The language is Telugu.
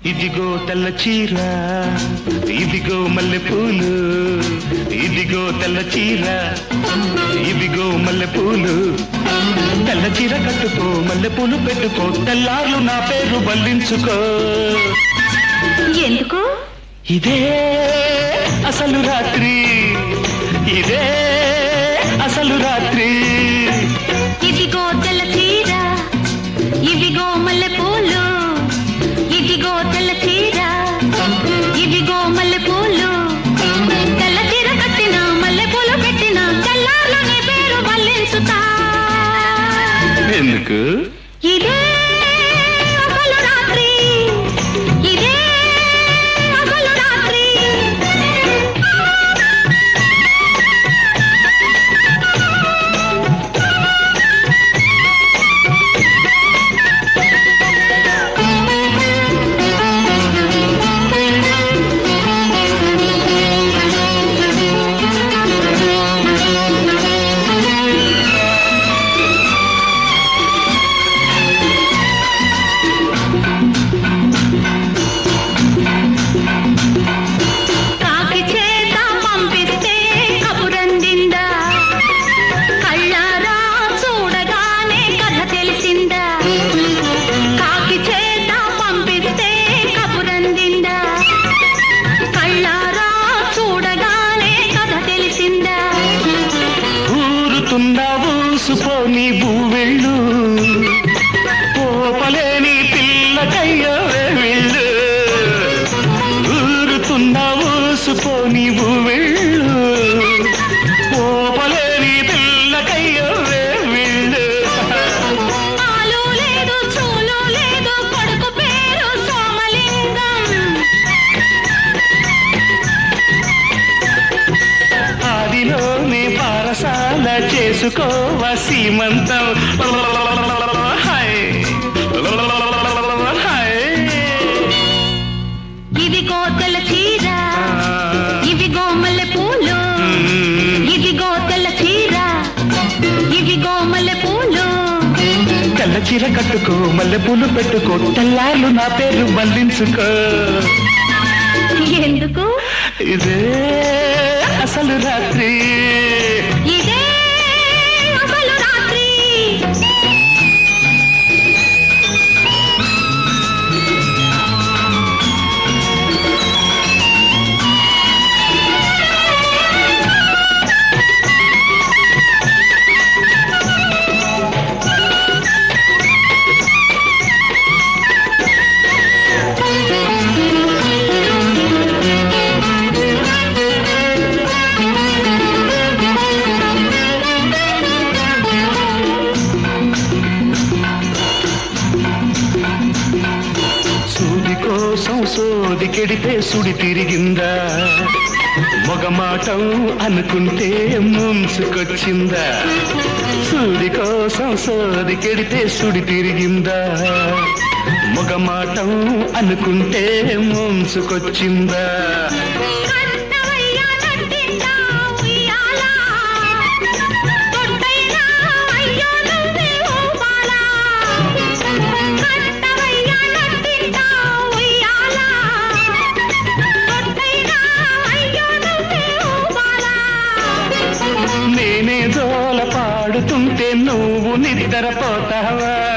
ఇదిగో తెల్ల చీర ఇదిగో మల్లె పూలు ఇదిగో తెల్ల చీర ఇదిగో మల్లె పూలు తెల్ల చీర కట్టుకో మల్లె పూలు పెట్టుకో తెల్లార్లు నా పేరు బల్లించుకో ఎందుకు ఇదే అసలు రాత్రి ఇదే అసలు రాత్రి ఇదిగో తెల్ల చీర ఇవిగో మల్లె పూలు ఇదిగో తెల్ల చీర ఇవిగో మల్లె పూలు తెల్ల చీర కట్టిన మల్లె పూలు పెట్టిన తెల్లార్లు నీ పేరు వల్లించుతా ఎందుకు ఇదే అసలు రాత్రి ఇదే అసలు రాత్రి కాకి చేత పంపిస్తే కబురందిందా కళ్ళారా చూడగానే కథ తెలిసిందా కాకి చేత పంపిస్తే కబురందిందా కళ్ళారా చూడగానే కథ తెలిసిందా ఊరుతున్నా ఊసుపోని భూవెళ్ళు పోపలేని పిల్లకయ్యో వెళ్ళు ఊరుతున్నా ఊసుపోని భూవెళ్ళు పోపలేని పిల్లకయ్యో వెళ్ళు ఆలు లేదు చూలు లేదు కొడుకు పేరు సోమలింగం ఆదిలోనే పారసాల చేసుకోవ సీమంతం హాయ్ హాయ్ ఇదిగో తెల్ల చీర ఇవిగో మల్లె పూలు ఇదిగో తెల్ల చీర ఇవిగో మల్లె పూలు తెల్ల చీర కట్టుకో మల్లె పూలు పెట్టుకో తెల్లార్లు నా పేరు మళ్ళించుకో ఎందుకు ఇదే అసలు రాత్రి ఇదే అసలు రాత్రి సూది కోసం సోది కెడితే సుడి తిరిగిందా మొగమాటం అనుకుంటే ముంచుకొచ్చిందా సూది కోసం సోది కెడితే సుడి తిరిగిందా మొగమాటం అనుకుంటే ముంచుకొచ్చిందా కన్నవయ్య నట్టింటా ఉయ్యాల. తొట్టైనా అయ్యో నువ్వే ఊపాల. కన్నవయ్య నట్టింటా ఉయ్యాల. తొట్టైనా అయ్యో నువ్వే ఊపాల. నేనే దోల పాడుతుంటే నువ్వు నిద్రపోతావా